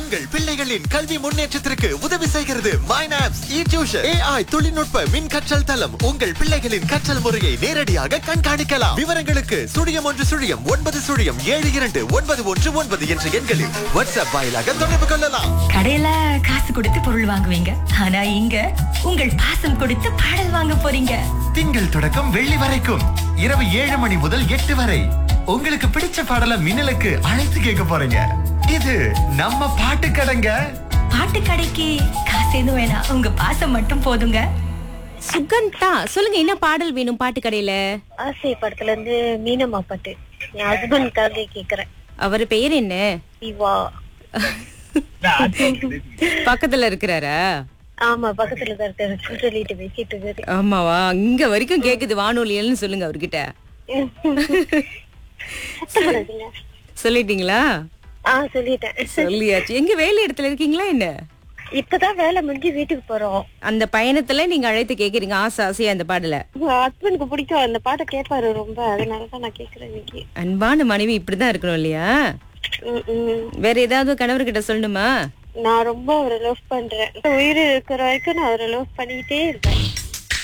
உங்கள் பிள்ளைகளின் கல்வி முன்னேற்றத்திற்கு உதவி செய்கிறது மைனாப்ஸ் இ டியூஷன் ஏஐ தொழில்நுட்ப மின் கற்றல் தளம் உங்கள் பிள்ளைகளின் கற்றல் முறையை நேரடியாக கண்காணிக்கலாம் விவரங்களுக்கு சுழியம் ஒன்று சுழியம் ஒன்பது சுழியம் ஏழு இரண்டு ஒன்பது ஒன்று ஒன்பது என்ற எண்களில் வாட்ஸ்அப் வாயிலாக தொடர்பு கொள்ளலாம் கடையில காசு கொடுத்து பொருள் வாங்குவீங்க ஆனா இங்க உங்கள் பாசம் கொடுத்து பாடல் வாங்க போறீங்க திங்கள் தொடக்கம் வெள்ளி வரைக்கும் இரவு ஏழு மணி முதல் எட்டு வரை உங்களுக்கு பிடிச்ச பாடலை மின்னலுக்கு அழைத்து கேட்க போறீங்க இது நம்ம பாட்டு கடைங்க பாட்டு கடைக்கு காசு எதுவும் வேணாம் உங்க பாசம் மட்டும் போதுங்க சுகந்தா சொல்லுங்க என்ன பாடல் வேணும் பாட்டு கடையில ஆசை படத்துல இருந்து மீனம்மா பாட்டு என் ஹஸ்பண்ட்காக கேக்குறேன் அவர் பெயர் என்ன சிவா பக்கத்துல இருக்கிறாரா ஆமா பக்கத்துல தான் இருக்காரு சொல்லிட்டு பேசிட்டு இருக்காரு ஆமாவா இங்க வரைக்கும் கேக்குது வானொலியல்னு சொல்லுங்க அவர்கிட்ட சத்தப்படாதீங்க. சொல்லிட்டீங்களா ஆ சொல்லிட்டேன் சொல்லியாச்சு எங்க வேலை இடத்துல இருக்கீங்களா என்ன இப்பதான் வேலை முடிஞ்சு வீட்டுக்கு போறோம் அந்த பயணத்துல நீங்க அழைத்து கேக்குறீங்க ஆசை ஆசையா அந்த பாடல ஹஸ்பண்டுக்கு பிடிக்கும் அந்த பாட்டை கேட்பாரு ரொம்ப அதனாலதான் நான் கேக்குறேன் இன்னைக்கு அன்பான மனைவி இப்படிதான் இருக்கணும் இல்லையா ம், ம். வேற ஏதாவது கணவர்கிட்ட சொல்லணுமா நான் ரொம்ப அவரை லவ் பண்றேன் உயிர் இருக்கிற வரைக்கும் நான் அவரை லவ் பண்ணிக்கிட்டே இருப்பேன்